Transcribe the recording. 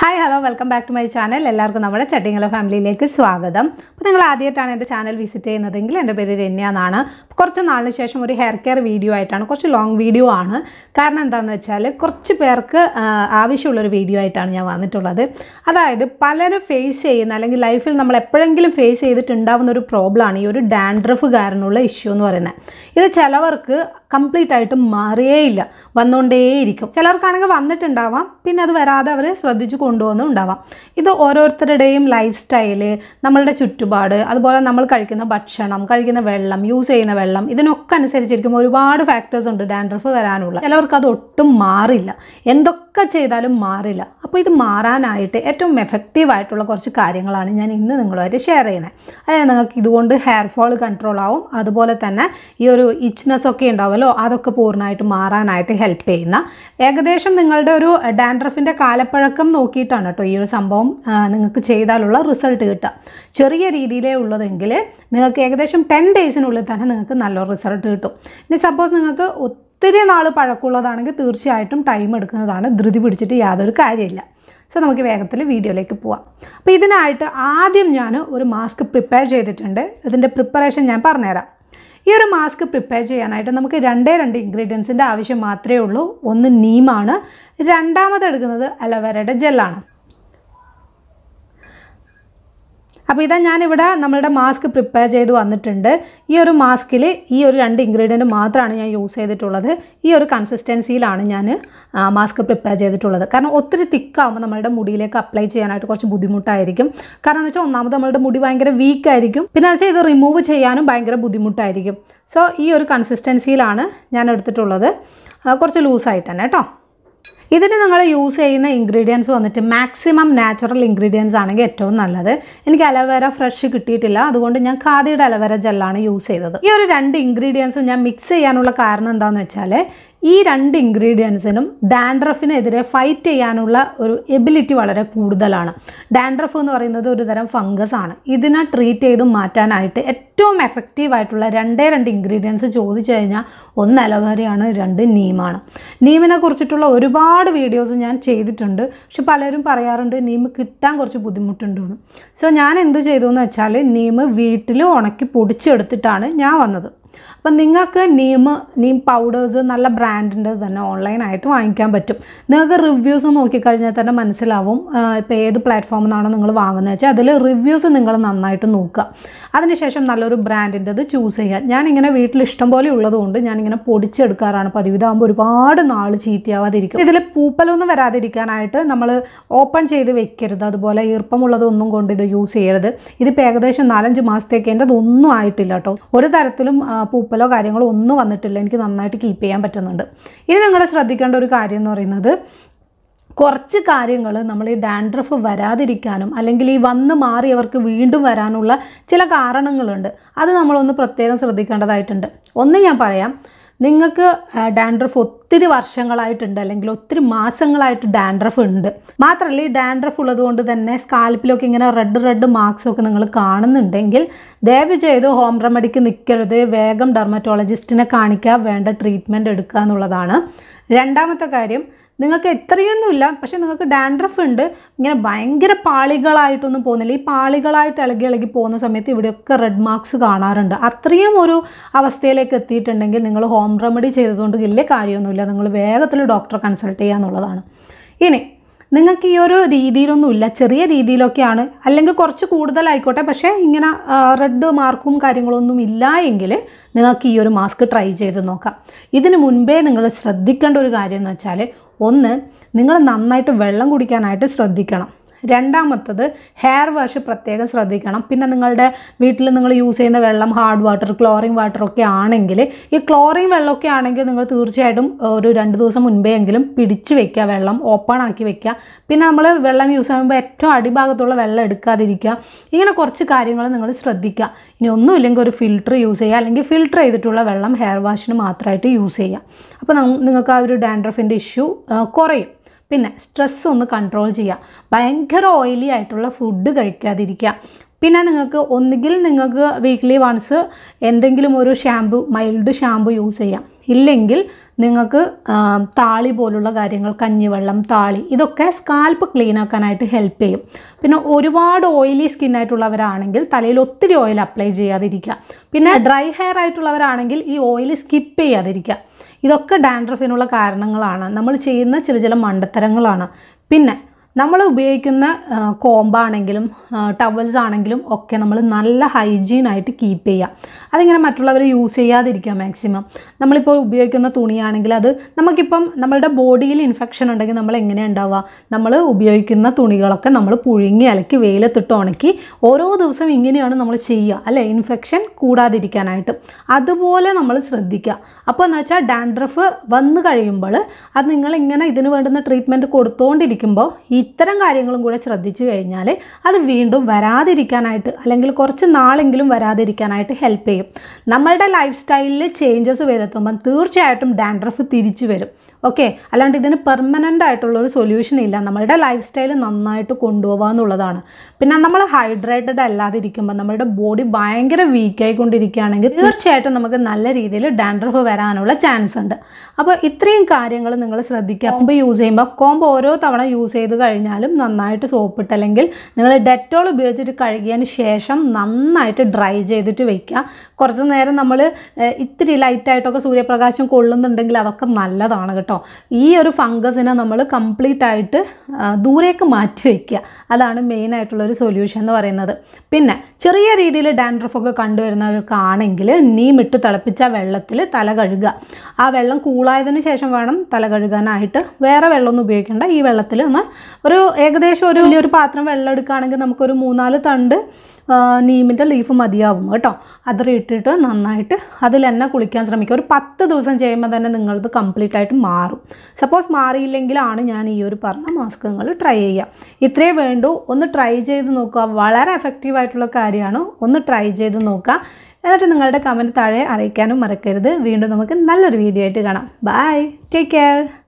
hi hello welcome back to my channel എല്ലാവർക്കും നമ്മുടെ ചട്ടിങ്ങല ഫാമിലിയിലേക്ക് സ്വാഗതം അപ്പോൾ നിങ്ങൾ ആദ്യമായിട്ടാണ് എൻ്റെ ചാനൽ വിസിറ്റ് ചെയ്യുന്നതെങ്കിൽ എൻ്റെ പേര് രന്യ എന്നാണ് കുറച്ച് നാളിന് ശേഷം ഒരു ഹെയർ കെയർ വീഡിയോ ആയിട്ടാണ് കുറച്ച് ലോങ് വീഡിയോ ആണ് കാരണം എന്താണെന്ന് വെച്ചാൽ കുറച്ച് പേർക്ക് ആ, ആവശ്യമുള്ളൊരു വീഡിയോ ആയിട്ടാണ് ഞാൻ വന്നിട്ടുള്ളത് അതായത് പലരും ഫേസ് ചെയ്യുന്ന അല്ലെങ്കിൽ ലൈഫിൽ നമ്മൾ എപ്പോഴെങ്കിലും ഫേസ് ചെയ്തിട്ടുണ്ടാവുന്ന ഒരു പ്രോബ്ലമാണ് ഈ ഒരു ഡാൻഡ്രഫ് കാരണമുള്ള ഇഷ്യൂ എന്ന് പറയുന്നത് ഇത് ചിലവർക്ക് കംപ്ലീറ്റ് ആയിട്ട് മാറിയേയില്ല വന്നുകൊണ്ടേയിരിക്കും ചിലർക്കാണെങ്കിൽ വന്നിട്ടുണ്ടാവാം പിന്നെ അത് വരാതെ അവർ ശ്രദ്ധിച്ചു കൊണ്ടുപോകുന്നും ഉണ്ടാവാം ഇത് ഓരോരുത്തരുടെയും ലൈഫ് സ്റ്റൈല് നമ്മളുടെ ചുറ്റുപാട് അതുപോലെ നമ്മൾ കഴിക്കുന്ന ഭക്ഷണം കഴിക്കുന്ന വെള്ളം യൂസ് ചെയ്യുന്ന വെള്ളം ഇതിനൊക്കെ അനുസരിച്ചിരിക്കും ഒരുപാട് ഫാക്ടേഴ്സ് ഉണ്ട് ഡാൻഡ്രഫ് വരാനുള്ള ചിലവർക്ക് അത് ഒട്ടും മാറില്ല എന്തൊക്കെ ചെയ്താലും മാറില്ല അപ്പോൾ ഇത് മാറാനായിട്ട് ഏറ്റവും എഫക്റ്റീവ് ആയിട്ടുള്ള കുറച്ച് കാര്യങ്ങളാണ് ഞാൻ ഇന്ന് നിങ്ങളുമായിട്ട് ഷെയർ ചെയ്യുന്നത് അതായത് നിങ്ങൾക്ക് ഇതുകൊണ്ട് ഹെയർ ഫോൾ കൺട്രോൾ ആവും അതുപോലെ തന്നെ ഈ ഒരു ഇച്ച്നെസ് ഒക്കെ ഉണ്ടാവുമല്ലോ അതൊക്കെ പൂർണ്ണമായിട്ട് മാറാനായിട്ട് ഹെൽപ്പ് ചെയ്യുന്ന ഏകദേശം നിങ്ങളുടെ ഒരു ഡാൻഡ്രഫിൻ്റെ കാലപ്പഴക്കം നോക്കിയിട്ടാണ് കേട്ടോ ഈ ഒരു സംഭവം ആ, നിങ്ങൾക്ക് ചെയ്താലുള്ള റിസൾട്ട് കിട്ടുക ചെറിയ രീതിയിലേ ഉള്ളതെങ്കിൽ നിങ്ങൾക്ക് ഏകദേശം ടെൻ ഡേയ്സിനുള്ളിൽ തന്നെ നിങ്ങൾക്ക് നല്ലൊരു റിസൾട്ട് കിട്ടും ഇനി സപ്പോസ് നിങ്ങൾക്ക് ഒത്തിരി നാൾ പഴക്കമുള്ളതാണെങ്കിൽ തീർച്ചയായിട്ടും ടൈം എടുക്കുന്നതാണ് ധൃതി പിടിച്ചിട്ട് യാതൊരു കാര്യമില്ല സോ നമുക്ക് വേഗത്തിൽ വീഡിയോയിലേക്ക് പോവാം അപ്പോൾ ഇതിനായിട്ട് ആദ്യം ഞാൻ ഒരു മാസ്ക് പ്രിപ്പയർ ചെയ്തിട്ടുണ്ട് ഇതിൻ്റെ പ്രിപ്പറേഷൻ ഞാൻ പറഞ്ഞുതരാം ഈ ഒരു മാസ്ക് പ്രിപ്പയർ ചെയ്യാനായിട്ട് നമുക്ക് രണ്ടേ രണ്ട് ഇൻഗ്രീഡിയൻസിൻ്റെ ആവശ്യം മാത്രമേ ഉള്ളൂ ഒന്ന് നീമാണ് രണ്ടാമത് എടുക്കുന്നത് അലോവേരയുടെ ജെല്ലാണ് അപ്പോൾ ഇതാ ഞാനിവിടെ നമ്മളുടെ മാസ്ക് പ്രിപ്പയർ ചെയ്ത് വന്നിട്ടുണ്ട് ഈ ഒരു മാസ്കിൽ ഈ ഒരു രണ്ട് ഇൻഗ്രീഡിയൻറ്റ് മാത്രമാണ് ഞാൻ യൂസ് ചെയ്തിട്ടുള്ളത് ഈ ഒരു കൺസിസ്റ്റൻസിയിലാണ് ഞാൻ മാസ്ക് പ്രിപ്പയർ ചെയ്തിട്ടുള്ളത് കാരണം ഒത്തിരി തിക്കാകുമ്പോൾ നമ്മളുടെ മുടിയിലേക്ക് അപ്ലൈ ചെയ്യാനായിട്ട് കുറച്ച് ബുദ്ധിമുട്ടായിരിക്കും കാരണം എന്ന് വെച്ചാൽ ഒന്നാമത് നമ്മളുടെ മുടി ഭയങ്കര വീക്ക് ആയിരിക്കും പിന്നെ എന്ന് വെച്ചാൽ ഇത് റിമൂവ് ചെയ്യാനും ഭയങ്കര ബുദ്ധിമുട്ടായിരിക്കും സോ ഈ ഒരു കൺസിസ്റ്റൻസിയിലാണ് ഞാൻ എടുത്തിട്ടുള്ളത് ആ, കുറച്ച് ലൂസായിട്ട് തന്നെ കേട്ടോ ഇതിന് നിങ്ങൾ യൂസ് ചെയ്യുന്ന ഇൻഗ്രീഡിയൻസ് വന്നിട്ട് മാക്സിമം നാച്ചുറൽ ഇൻഗ്രീഡിയൻസ് ആണെങ്കിൽ ഏറ്റവും നല്ലത് എനിക്ക് അലവേര ഫ്രഷ് കിട്ടിയിട്ടില്ല അതുകൊണ്ട് ഞാൻ ഖാദിയുടെ അലവേര ജെല്ലാണ് യൂസ് ചെയ്തത് ഈ ഒരു രണ്ട് ഇൻഗ്രീഡിയൻസും ഞാൻ മിക്സ് ചെയ്യാനുള്ള കാരണം എന്താണെന്ന് വെച്ചാൽ ഈ രണ്ട് ഇൻഗ്രീഡിയൻസിനും ഡാൻഡ്രഫിനെതിരെ ഫൈറ്റ് ചെയ്യാനുള്ള ഒരു എബിലിറ്റി വളരെ കൂടുതലാണ് ഡാൻഡ്രഫ് എന്ന് പറയുന്നത് ഒരു തരം ഫംഗസ് ആണ് ഇതിനെ ട്രീറ്റ് ചെയ്ത് മാറ്റാനായിട്ട് ഏറ്റവും എഫക്റ്റീവ് ആയിട്ടുള്ള രണ്ടേ രണ്ട് ഇൻഗ്രീഡിയൻസ് ചോദിച്ചു കഴിഞ്ഞാൽ ഒന്ന് അലവേരയാണ് രണ്ട് നീമാണ് നീമിനെ കുറിച്ചിട്ടുള്ള ഒരുപാട് വീഡിയോസ് ഞാൻ ചെയ്തിട്ടുണ്ട് പക്ഷെ പലരും പറയാറുണ്ട് നീം കിട്ടാൻ കുറച്ച് ബുദ്ധിമുട്ടുണ്ടെന്ന് സോ ഞാൻ എന്ത് ചെയ്തു എന്ന് വെച്ചാൽ നീം വീട്ടിൽ ഉണക്കി പൊടിച്ചെടുത്തിട്ടാണ് ഞാൻ വന്നത് അപ്പം നിങ്ങൾക്ക് നീം നീം പൗഡേഴ്സ് നല്ല ബ്രാൻഡിൻ്റെ തന്നെ ഓൺലൈനായിട്ട് വാങ്ങിക്കാൻ പറ്റും നിങ്ങൾക്ക് റിവ്യൂസ് നോക്കിക്കഴിഞ്ഞാൽ തന്നെ മനസ്സിലാവും ഇപ്പോൾ ഏത് പ്ലാറ്റ്ഫോമിൽ നിന്നാണോ നിങ്ങൾ വാങ്ങുന്നത് വെച്ചാൽ അതിൽ റിവ്യൂസ് നിങ്ങൾ നന്നായിട്ട് നോക്കുക അതിനുശേഷം നല്ലൊരു ബ്രാൻഡിൻ്റെത് ചൂസ് ചെയ്യുക ഞാനിങ്ങനെ വീട്ടിൽ ഇഷ്ടം പോലെ ഉള്ളതുകൊണ്ട് ഞാനിങ്ങനെ പൊടിച്ചെടുക്കാറാണ് പതിവ് ഇതാകുമ്പോൾ ഒരുപാട് നാൾ ചീത്തയാവാതിരിക്കും ഇതിൽ പൂപ്പലൊന്നും വരാതിരിക്കാനായിട്ട് നമ്മൾ ഓപ്പൺ ചെയ്ത് വെക്കരുത് അതുപോലെ ഈർപ്പമുള്ളതൊന്നും കൊണ്ട് ഇത് യൂസ് ചെയ്യരുത് ഇതിപ്പോൾ ഏകദേശം നാലഞ്ച് മാസത്തേക്ക് എൻ്റെ അതൊന്നും ആയിട്ടില്ല കേട്ടോ ഒരു തരത്തിലും ആ, പൂപ്പലോ കാര്യങ്ങളോ ഒന്നും വന്നിട്ടില്ല എനിക്ക് നന്നായിട്ട് കീപ്പ് ചെയ്യാൻ പറ്റുന്നുണ്ട് ഇനി നിങ്ങൾ ശ്രദ്ധിക്കേണ്ട ഒരു കാര്യം എന്ന് പറയുന്നത് കുറച്ച് കാര്യങ്ങൾ നമ്മൾ ഈ ഡാൻഡ്രഫ് വരാതിരിക്കാനും അല്ലെങ്കിൽ ഈ വന്ന് മാറിയവർക്ക് വീണ്ടും വരാനുള്ള ചില കാരണങ്ങളുണ്ട് അത് നമ്മളൊന്ന് പ്രത്യേകം ശ്രദ്ധിക്കേണ്ടതായിട്ടുണ്ട് ഒന്ന് ഞാൻ പറയാം നിങ്ങൾക്ക് ഡാൻഡ്രഫ് ഒത്തിരി വർഷങ്ങളായിട്ടുണ്ട് അല്ലെങ്കിൽ ഒത്തിരി മാസങ്ങളായിട്ട് ഡാൻഡ്രഫ് ഉണ്ട് മാത്രമല്ല ഈ ഡാൻഡ്രഫ് ഉള്ളത് കൊണ്ട് തന്നെ സ്കാൽപ്പിലൊക്കെ ഇങ്ങനെ റെഡ് റെഡ് മാർക്സ് ഒക്കെ നിങ്ങൾ കാണുന്നുണ്ടെങ്കിൽ ദയവ് ചെയ്ത് ഹോം റെമഡിക്ക് നിൽക്കരുത് വേഗം ഡെർമറ്റോളജിസ്റ്റിനെ കാണിക്കുക വേണ്ട ട്രീറ്റ്മെൻറ്റ് എടുക്കുക എന്നുള്ളതാണ് രണ്ടാമത്തെ കാര്യം നിങ്ങൾക്ക് എത്രയൊന്നുമില്ല പക്ഷെ നിങ്ങൾക്ക് ഡാൻഡ്രഫ് ഉണ്ട് ഇങ്ങനെ ഭയങ്കര പാളികളായിട്ടൊന്നും പോകുന്നില്ല ഈ പാളികളായിട്ട് ഇളകി ഇളകി പോകുന്ന സമയത്ത് ഇവിടെയൊക്കെ റെഡ് മാർക്സ് കാണാറുണ്ട് അത്രയും ഒരു അവസ്ഥയിലേക്ക് എത്തിയിട്ടുണ്ടെങ്കിൽ നിങ്ങൾ ഹോം റെമഡി ചെയ്തതുകൊണ്ട് വലിയ കാര്യമൊന്നുമില്ല നിങ്ങൾ വേഗത്തിൽ ഡോക്ടറെ കൺസൾട്ട് ചെയ്യുക എന്നുള്ളതാണ് ഇനി നിങ്ങൾക്ക് ഈ ഒരു രീതിയിലൊന്നുമില്ല ചെറിയ രീതിയിലൊക്കെയാണ് അല്ലെങ്കിൽ കുറച്ച് കൂടുതലായിക്കോട്ടെ പക്ഷേ ഇങ്ങനെ റെഡ് മാർക്കും കാര്യങ്ങളൊന്നും ഇല്ല എങ്കിൽ നിങ്ങൾക്ക് ഈ ഒരു മാസ്ക് ട്രൈ ചെയ്ത് നോക്കാം ഇതിന് മുൻപേ നിങ്ങൾ ശ്രദ്ധിക്കേണ്ട ഒരു കാര്യം എന്ന് വെച്ചാൽ ഒന്ന് നിങ്ങൾ നന്നായിട്ട് വെള്ളം കുടിക്കാനായിട്ട് ശ്രദ്ധിക്കണം രണ്ടാമത്തത് ഹെയർ വാഷ് പ്രത്യേകം ശ്രദ്ധിക്കണം പിന്നെ നിങ്ങളുടെ വീട്ടിൽ നിങ്ങൾ യൂസ് ചെയ്യുന്ന വെള്ളം ഹാർഡ് വാട്ടർ ക്ലോറിൻ വാട്ടർ ഒക്കെ ആണെങ്കിൽ ഈ ക്ലോറിൻ വെള്ളമൊക്കെ ആണെങ്കിൽ നിങ്ങൾ തീർച്ചയായിട്ടും ഒരു രണ്ട് ദിവസം മുൻപേ എങ്കിലും പിടിച്ച് വെക്കുക വെള്ളം ഓപ്പൺ ആക്കി വെക്കുക പിന്നെ നമ്മൾ വെള്ളം യൂസ് ചെയ്യുമ്പോൾ ഏറ്റവും അടിഭാഗത്തുള്ള വെള്ളം എടുക്കാതിരിക്കുക ഇങ്ങനെ കുറച്ച് കാര്യങ്ങൾ നിങ്ങൾ ശ്രദ്ധിക്കുക ഇനി ഒന്നുമില്ലെങ്കിൽ ഒരു ഫിൽറ്റർ യൂസ് ചെയ്യുക അല്ലെങ്കിൽ ഫിൽറ്റർ ചെയ്തിട്ടുള്ള വെള്ളം ഹെയർ വാഷിന് മാത്രമായിട്ട് യൂസ് ചെയ്യുക അപ്പോൾ നം- നിങ്ങൾക്ക് ആ ഒരു ഡാൻഡ്രഫിൻ്റെ ഇഷ്യൂ കുറയും പിന്നെ സ്ട്രെസ് ഒന്ന് കൺട്രോൾ ചെയ്യുക ഭയങ്കര ഓയിലി ആയിട്ടുള്ള ഫുഡ് കഴിക്കാതിരിക്കുക പിന്നെ നിങ്ങൾക്ക് ഒന്നുകിൽ നിങ്ങൾക്ക് വീക്ക്ലി വൺസ് എന്തെങ്കിലും ഒരു ഷാമ്പു മൈൽഡ് ഷാമ്പു യൂസ് ചെയ്യാം ഇല്ലെങ്കിൽ നിങ്ങൾക്ക് ആ, താളി പോലുള്ള കാര്യങ്ങൾ കഞ്ഞിവെള്ളം താളി ഇതൊക്കെ സ്കാൽപ്പ് ക്ലീൻ ആക്കാനായിട്ട് ഹെൽപ്പ് ചെയ്യും പിന്നെ ഒരുപാട് ഓയിലി സ്കിൻ ആയിട്ടുള്ളവരാണെങ്കിൽ തലയിൽ ഒത്തിരി ഓയിൽ അപ്ലൈ ചെയ്യാതിരിക്കുക പിന്നെ ഡ്രൈ ഹെയർ ആയിട്ടുള്ളവരാണെങ്കിൽ ഈ ഓയിൽ സ്കിപ്പ് ചെയ്യാതിരിക്കുക ഇതൊക്കെ ഡാൻഡ്രഫിനുള്ള കാരണങ്ങളാണ് നമ്മൾ ചെയ്യുന്ന ചില ചില മണ്ടത്തരങ്ങളാണ് പിന്നെ നമ്മൾ ഉപയോഗിക്കുന്ന കോമ്പാണെങ്കിലും ടവൽസ് ആണെങ്കിലും ഒക്കെ നമ്മൾ നല്ല ഹൈജീൻ ആയിട്ട് കീപ്പ് ചെയ്യുക അതിങ്ങനെ മറ്റുള്ളവർ യൂസ് ചെയ്യാതിരിക്കുക മാക്സിമം നമ്മളിപ്പോൾ ഉപയോഗിക്കുന്ന തുണിയാണെങ്കിൽ അത് നമുക്കിപ്പം നമ്മളുടെ ബോഡിയിൽ ഇൻഫെക്ഷൻ ഉണ്ടെങ്കിൽ നമ്മൾ എങ്ങനെയാണ് ഉണ്ടാവുക നമ്മൾ ഉപയോഗിക്കുന്ന തുണികളൊക്കെ നമ്മൾ പുഴുങ്ങി അലക്കി വെയിലത്തിട്ട് ഉണക്കി ഓരോ ദിവസം ഇങ്ങനെയാണ് നമ്മൾ ചെയ്യുക അല്ലേ ഇൻഫെക്ഷൻ കൂടാതിരിക്കാനായിട്ട് അതുപോലെ നമ്മൾ ശ്രദ്ധിക്കുക അപ്പോൾ എന്ന് വെച്ചാൽ ഡാൻഡ്രഫ് വന്നു കഴിയുമ്പോൾ അത് നിങ്ങളിങ്ങനെ ഇതിന് വേണ്ടുന്ന ട്രീറ്റ്മെൻറ്റ് കൊടുത്തുകൊണ്ടിരിക്കുമ്പോൾ ഇത്തരം കാര്യങ്ങളും കൂടെ ശ്രദ്ധിച്ചു കഴിഞ്ഞാൽ അത് വീണ്ടും വരാതിരിക്കാനായിട്ട് അല്ലെങ്കിൽ കുറച്ച് നാളെങ്കിലും വരാതിരിക്കാനായിട്ട് ഹെൽപ്പ് ചെയ്യും നമ്മളുടെ ലൈഫ് സ്റ്റൈലിൽ ചേഞ്ചസ് വരുത്തുമ്പം തീർച്ചയായിട്ടും ഡാൻഡ്രഫ് തിരിച്ചു വരും ഓക്കെ അല്ലാണ്ട് ഇതിന് പെർമനൻ്റ് ആയിട്ടുള്ളൊരു സൊല്യൂഷൻ ഇല്ല നമ്മളുടെ ലൈഫ് സ്റ്റൈൽ നന്നായിട്ട് കൊണ്ടുപോകുക എന്നുള്ളതാണ് പിന്നെ നമ്മൾ ഹൈഡ്രേറ്റഡ് അല്ലാതിരിക്കുമ്പോൾ നമ്മളുടെ ബോഡി ഭയങ്കര വീക്കായിക്കൊണ്ടിരിക്കുകയാണെങ്കിൽ തീർച്ചയായിട്ടും നമുക്ക് നല്ല രീതിയിൽ ഡാൻഡ്രഫ് വരാനുള്ള ചാൻസ് ഉണ്ട് അപ്പോൾ ഇത്രയും കാര്യങ്ങൾ നിങ്ങൾ ശ്രദ്ധിക്കുക കോമ്പ് യൂസ് ചെയ്യുമ്പോൾ കോമ്പ് ഓരോ തവണ യൂസ് ചെയ്ത് കഴിഞ്ഞാലും നന്നായിട്ട് സോപ്പിട്ട് അല്ലെങ്കിൽ നിങ്ങൾ ഡെറ്റോൾ ഉപയോഗിച്ചിട്ട് കഴുകിയതിന് ശേഷം നന്നായിട്ട് ഡ്രൈ ചെയ്തിട്ട് വെക്കുക കുറച്ച് നേരം നമ്മൾ ഇത്തിരി ലൈറ്റായിട്ടൊക്കെ സൂര്യപ്രകാശം കൊള്ളുന്നുണ്ടെങ്കിൽ അതൊക്കെ നല്ലതാണ് കേട്ടോ ഈ ഒരു ഫംഗസിനെ നമ്മൾ കംപ്ലീറ്റ് ആയിട്ട് ആ, ദൂരേക്ക് മാറ്റി വയ്ക്കുക അതാണ് മെയിൻ ആയിട്ടുള്ളൊരു സൊല്യൂഷൻ എന്ന് പറയുന്നത് പിന്നെ ചെറിയ രീതിയിൽ ഡാൻഡ്രഫ് ഒക്കെ കണ്ടുവരുന്നവർക്കാണെങ്കിൽ നീം ഇട്ട് തിളപ്പിച്ച വെള്ളത്തിൽ തല കഴുകുക ആ വെള്ളം കൂളായതിനു ശേഷം വേണം തല കഴുകാനായിട്ട് വേറെ വെള്ളമൊന്നും ഉപയോഗിക്കേണ്ട ഈ വെള്ളത്തിൽ ഒന്ന് ഒരു ഏകദേശം ഒരു വലിയൊരു പാത്രം വെള്ളം എടുക്കുകയാണെങ്കിൽ നമുക്കൊരു മൂന്നാല് തണ്ട് ആ, നീമിൻ്റെ ലീഫ് മതിയാവും കേട്ടോ അത് ഇട്ടിട്ട് നന്നായിട്ട് അതിൽ തന്നെ കുളിക്കാൻ ശ്രമിക്കുക ഒരു പത്ത് ദിവസം ചെയ്യുമ്പോൾ തന്നെ നിങ്ങളത് കംപ്ലീറ്റ് ആയിട്ട് മാറും സപ്പോസ് മാറിയില്ലെങ്കിലാണ് ഞാൻ ഈ ഒരു പറഞ്ഞ മാസ്ക് നിങ്ങൾ ട്രൈ ചെയ്യുക ഇത്രയേ വേണ്ടൂ ഒന്ന് ട്രൈ ചെയ്ത് നോക്കുക വളരെ എഫക്റ്റീവ് ആയിട്ടുള്ള കാര്യമാണ് ഒന്ന് ട്രൈ ചെയ്ത് നോക്കുക എന്നിട്ട് നിങ്ങളുടെ കമൻറ്റ് താഴെ അറിയിക്കാനും മറക്കരുത് വീണ്ടും നമുക്ക് നല്ലൊരു വീഡിയോ ആയിട്ട് കാണാം ബൈ ടേക്ക് കെയർ